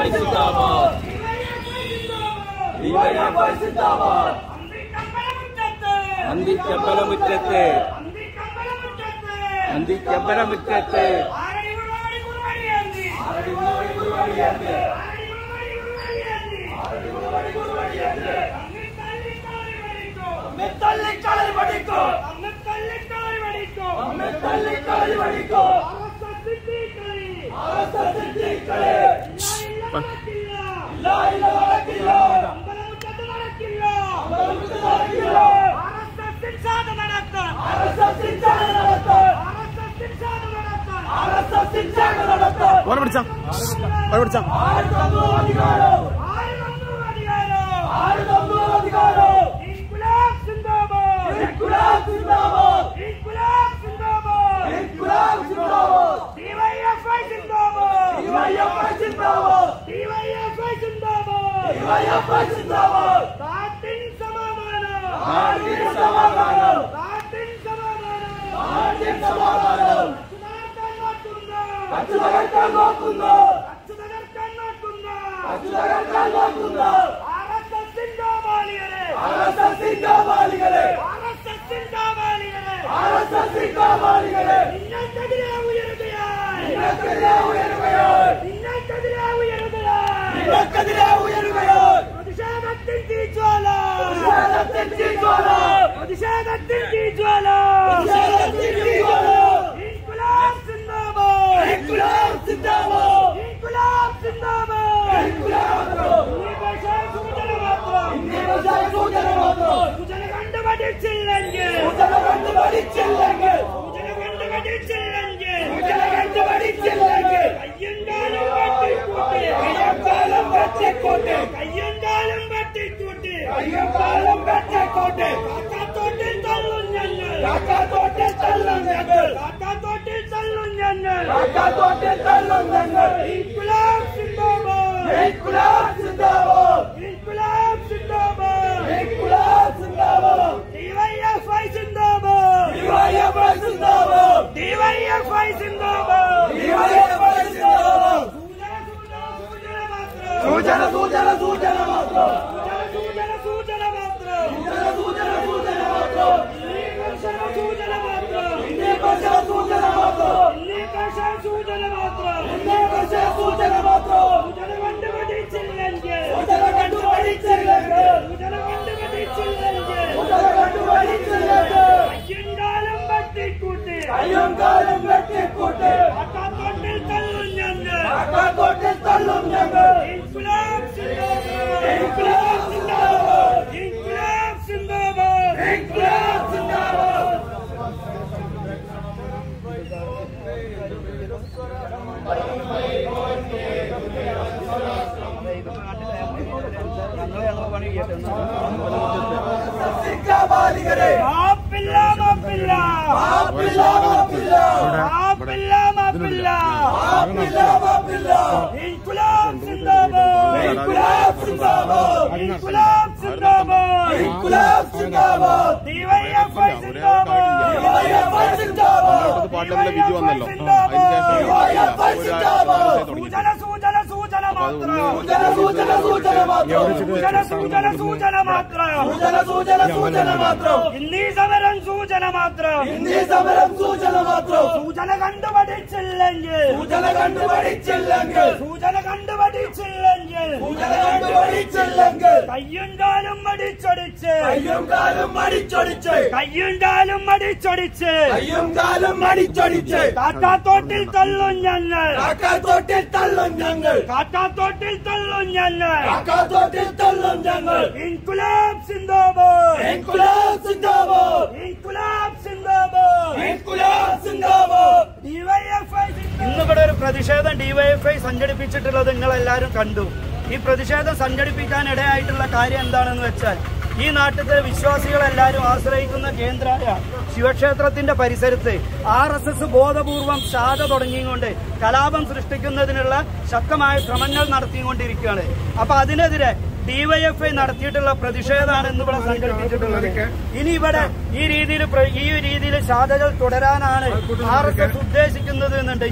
അന്തിക്കമ്പലമുറ്റത്ത് അന്തിക്കമ്പലമുറ്റത്ത് തള്ളിക്കളി പഠിക്കോ തള്ളിക്കളി പഠിക്കോ തള്ളിക്കളി പഠിക്കോ ഓനെ പിടിച്ചാ ഓനെ പിടിച്ചാ നാട്ടിൻ സമാധാനം നാട്ടിൻ സമാധാനം നാട്ടിൻ സമാധാനം നാട്ടിൻ സമാധാനം അച്ചുതകർക്കാൻ നോക്കുന്നു അച്ചുതകർക്കാൻ നോക്കുന്നു അച്ചുതകർക്കാൻ നോക്കുന്നു ആർഎസ്എസിന്റെ മാലികളെ ആർഎസ്എസിന്റെ മാലികളെ ആർഎസ്എസിന്റെ മാലികളെ ആർഎസ്എസിന്റെ മാലികളെ നിങ്ങൾക്കെതിരെ ഉയരുകയായി നിങ്ങൾക്കെതിരെ ഉയരുകയായി നിങ്ങൾക്കെതിരെ ഉയരുകയായി നിങ്ങൾക്കെതിരെ ഉയരുകയായി പ്രതിഷേധത്തിൻ തീജ്വാല പ്രതിഷേധത്തിൻ തീജ്വാല പ്രതിഷേധത്തിൻ തീജ്വാല പ്രതിഷേധത്തിൻ തീജ്വാല ഇൻകുലാബ് സിന്ദാബാദ് ഇൻകുലാബ് സിന്ദാബാദ് ഇൻകുലാബ് സിന്ദാബാദ് ഇൻകുലാബ് സൂചന മാത്രം സൂചന മാത്രം സൂചന കണ്ടു പഠിച്ചില്ലെങ്കിൽ സൂചന കണ്ടു പഠിച്ചില്ലെങ്കിൽ സൂചന കണ്ടു പഠിച്ചില്ലെങ്കിൽ സൂചന കണ്ടു പഠിച്ചില്ലെങ്കിൽ കയ്യങ്കാലം വെട്ടിക്കൂട്ടി കയ്യങ്കാലം വെട്ടിക്കൂട്ടി കയ്യങ്കാലം വെട്ടിക്കൂട്ടി കാക്കാത്തോട്ടിൽ തള്ളും ഞങ്ങൾ കാക്കാത്തോട്ടിൽ തള്ളും ഞങ്ങൾ കാക്കാത്തോട്ടിൽ തള്ളും ഞങ്ങൾ കാക്കാത്തോട്ടിൽ തള്ളും ഞങ്ങൾ ഇൻകുലാബ് സിന്ദാബാദ് ഇൻകുലാബ് സിന്ദാബാദ് ഇൻകുലാബ് സിന്ദാബാദ് ഇൻകുലാബ് സിന്ദാബാദ് ഡിവൈഎഫ്ഐ സിന്ദാബാദ് ഡിവൈഎഫ്ഐ സിന്ദാബാദ് ഡിവൈഎഫ്ഐ സിന്ദാബാദ് ഡിവൈഎഫ്ഐ സിന്ദാബാദ് സൂചന സൂചന സൂചന മാത്രം സൂചന സൂചന മാത്രം സൂചന സൂചന മാത്രം സൂചന മാത്രം സൂചന മാത്രം സൂചന മാത്രം സൂചന മാത്രം സൂചന കണ്ടുപിടിച്ചില്ലെങ്കിൽ സൂചന കണ്ടുപിടിച്ചില്ലെങ്കിൽ സൂചന കണ്ടുപിടിച്ചില്ലെങ്കിൽ സൂചന കണ്ടുപിടിച്ചില്ലെങ്കിൽ അയ്യങ്കാലം വെട്ടിക്കൂട്ടി അയ്യങ്കാലം വെട്ടിക്കൂട്ടി അക്കാത്തോട്ടിൽ തള്ളും ഞങ്ങൾ അക്കാത്തോട്ടിൽ തള്ളും ഞങ്ങൾ ഇൻകുലാബ് സിന്ദാബാദ് ഇൻകുലാബ് സിന്ദാബാദ് ഇൻകുലാബ് സിന്ദാബാദ് ഇൻകുലാബ് സിന്ദാബാദ് മാപ്പില്ല മാപ്പില്ല മാപ്പില്ല മാപ്പില്ല മാപ്പില്ല മാപ്പില്ല മാപ്പില്ല മാപ്പില്ല ഇൻകുലാബ് സിന്ദാബാദ് ഇൻകുലാബ് സിന്ദാബാദ് ഇൻകുലാബ് സിന്ദാബാദ് ഇൻകുലാബ് സിന്ദാബാദ് ഡിവൈഎഫ്ഐ സിന്ദാബാദ് ഡിവൈഎഫ്ഐ സിന്ദാബാദ് പാട്ടിലെ വിധി വന്നല്ലോ സൂചന സൂചന സൂചന മാത്രം സൂചന സൂചന സൂചന മാത്രം സൂചന സൂചന സൂചന മാത്രം സൂചന സൂചന സൂചന മാത്രം ഇന്നീ സമരം സൂചന മാത്രം ഇന്നീ സമരം സൂചന മാത്രം സൂചന കണ്ടുപഠിച്ചില്ലെങ്കിൽ സൂചന കണ്ടുപഠിച്ചില്ലെങ്കിൽ സൂചന കണ്ടുപഠിച്ചില്ലെങ്കിൽ സൂചന കണ്ടുപഠിച്ചില്ലെങ്കിൽ കയ്യും കാലും മടിച്ചൊടിച്ച് കയ്യും കാലും മടിച്ചൊടിച്ച് കയ്യും കാലും മടിച്ചൊടിച്ച് കയ്യും കാലും മടിച്ചൊടിച്ച് കാട്ടാത്തോട്ടിൽ തള്ളും ഞങ്ങൾ കാക്കാത്തോട്ടിൽ തള്ളും ഞങ്ങൾ കാട്ടാത്തോട്ടിൽ തള്ളും ഞങ്ങൾ കാക്കാത്തോട്ടിൽ തള്ളും ഞങ്ങൾ ഇൻകുലാബ് സിന്ദാബാദ് ഇൻകുലാബ് സിന്ദാബാദ് ഇൻകുലാബ് സിന്ദാബാദ് ഇൻകുലാബ് സിന്ദാബാദ് ഡിവൈഎഫ്ഐ ഇന്നിവിടെ ഒരു പ്രതിഷേധം ഡിവൈഎഫ്ഐ സംഘടിപ്പിച്ചിട്ടുള്ളത് നിങ്ങൾ എല്ലാവരും കണ്ടു ഈ പ്രതിഷേധം സംഘടിപ്പിക്കാൻ ഇടയായിട്ടുള്ള കാര്യം എന്താണെന്ന് വെച്ചാൽ ഈ നാട്ടിലെ വിശ്വാസികളെല്ലാവരും ആശ്രയിക്കുന്ന കേന്ദ്രമായ ശിവക്ഷേത്രത്തിന്റെ പരിസരത്ത് ആർ എസ് എസ് ബോധപൂർവം ശാഖ തുടങ്ങിക്കൊണ്ട് കലാപം സൃഷ്ടിക്കുന്നതിനുള്ള ശക്തമായ ശ്രമങ്ങൾ നടത്തിക്കൊണ്ടിരിക്കുകയാണ് അപ്പൊ അതിനെതിരെ ഡിവൈഎഫ്ഐ നടത്തിയിട്ടുള്ള പ്രതിഷേധമാണ് ഇന്ന് ഇവിടെ സംഘടിപ്പിച്ചിട്ടുള്ളത് ഇനി ഇവിടെ ഈ രീതിയിൽ പ്ര- ഈ രീതിയിൽ ശാഖകൾ തുടരാനാണ് ആർ എസ് എസ് ഉദ്ദേശിക്കുന്നത് എന്നുണ്ടെങ്കിൽ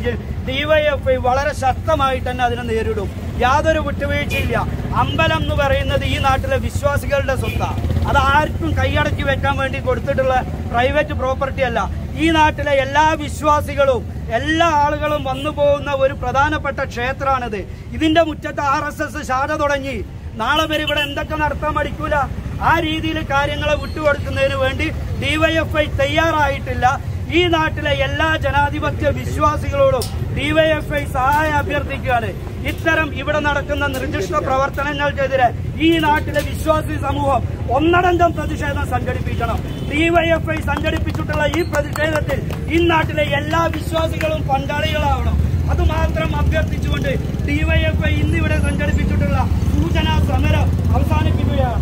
ഡിവൈഎഫ്ഐ വളരെ ശക്തമായിട്ട് തന്നെ അതിനെ നേരിടും യാതൊരു വിട്ടുവീഴ്ചയില്ല അമ്പലം എന്ന് പറയുന്നത് ഈ നാട്ടിലെ വിശ്വാസികളുടെ സ്വത്താണ് അത് ആർക്കും കൈയടക്കി വെക്കാൻ വേണ്ടി കൊടുത്തിട്ടുള്ള പ്രൈവറ്റ് പ്രോപ്പർട്ടി അല്ല ഈ നാട്ടിലെ എല്ലാ വിശ്വാസികളും എല്ലാ ആളുകളും വന്നു പോകുന്ന ഒരു പ്രധാനപ്പെട്ട ക്ഷേത്രമാണിത് ഇതിന്റെ മുറ്റത്ത് ആർ എസ് എസ് ശാഖ തുടങ്ങി നാളെ വരെ ഇവിടെ എന്തൊക്കെ നടത്താൻ പഠിക്കൂല ആ രീതിയിൽ കാര്യങ്ങളെ വിട്ടുകൊടുക്കുന്നതിന് വേണ്ടി ഡിവൈഎഫ്ഐ തയ്യാറായിട്ടില്ല ഈ നാട്ടിലെ എല്ലാ ജനാധിപത്യ വിശ്വാസികളോടും ഡിവൈഎഫ്ഐ സഹായം അഭ്യർത്ഥിക്കുകയാണ് ഇത്തരം ഇവിടെ നടക്കുന്ന നിർദ്ദിഷ്ട പ്രവർത്തനങ്ങൾക്കെതിരെ ഈ നാട്ടിലെ വിശ്വാസി സമൂഹം ഒന്നടങ്കം പ്രതിഷേധം സംഘടിപ്പിക്കണം ഡിവൈഎഫ്ഐ സംഘടിപ്പിച്ചിട്ടുള്ള ഈ പ്രതിഷേധത്തിൽ ഈ നാട്ടിലെ എല്ലാ വിശ്വാസികളും പങ്കാളികളാവണം അത് മാത്രം അഭ്യർത്ഥിച്ചുകൊണ്ട് ഡിവൈഎഫ്ഐ ഇന്നിവിടെ സംഘടിപ്പിച്ചിട്ടുള്ള സൂചനാ സമരം അവസാനിപ്പിക്കുകയാണ്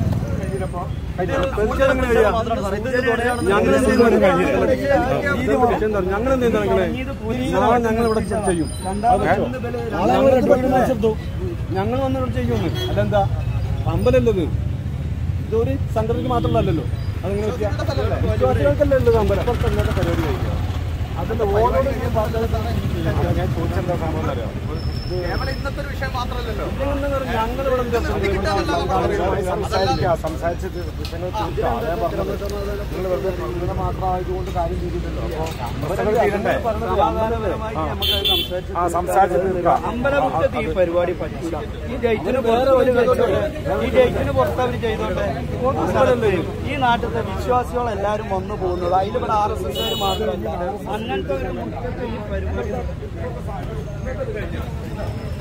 ഞങ്ങൾ ഞങ്ങൾ നാളെ ഞങ്ങൾ ഇവിടെ ചെയ്യും ഞങ്ങൾ വന്ന് ഇവിടെ ചെയ്യുമെന്ന് അല്ലെന്താ അമ്പലല്ലത് ഇതൊരു സംഘടനയ്ക്ക് മാത്രമല്ലല്ലോ അതിങ്ങനെ വിശ്വാസികൾക്കല്ലേ ഉള്ളത് അമ്പലം പുറത്തല്ലാത്ത പരിപാടി കഴിക്കുക അതിന്റെ ഓരോട് ഞാൻ ചോദിച്ചെന്താ സംഭവം അറിയാം ഇന്നത്തെ ഒരു വിഷയം മാത്രമല്ലല്ലോ ഞങ്ങൾ ഇവിടെ സംസാരിക്കുക സംസാരിച്ചിട്ട് വിഷയങ്ങൾ ചോദിക്കാം അതാ പറഞ്ഞത് നിങ്ങൾ വെറുതെ ഇങ്ങനെ മാത്രമായതുകൊണ്ട് കാര്യം ചെയ്തില്ലല്ലോ അപ്പൊ പ്രശ്നങ്ങൾ തീരണ്ടേ ആ സംസാരിച്ചിട്ട് നിൽക്കാം അമ്പലമുറ്റത്ത് ഈ പരിപാടി പഠിച്ചില്ല ഈ ഡേറ്റിന് പുറത്ത് അവര് ചെയ്തോട്ടെ. ഈ ഡേറ്റിന് പുറത്ത് അവർ ചെയ്തോട്ടെ ഈ നാട്ടിലെ വിശ്വാസികൾ എല്ലാവരും വന്നു പോകുന്നത് അതിലിവിടെ ആർ എസ് എസ് മാത്രമല്ല അങ്ങനത്തെ ഒരു മുറ്റത്ത് ഈ പരിപാടി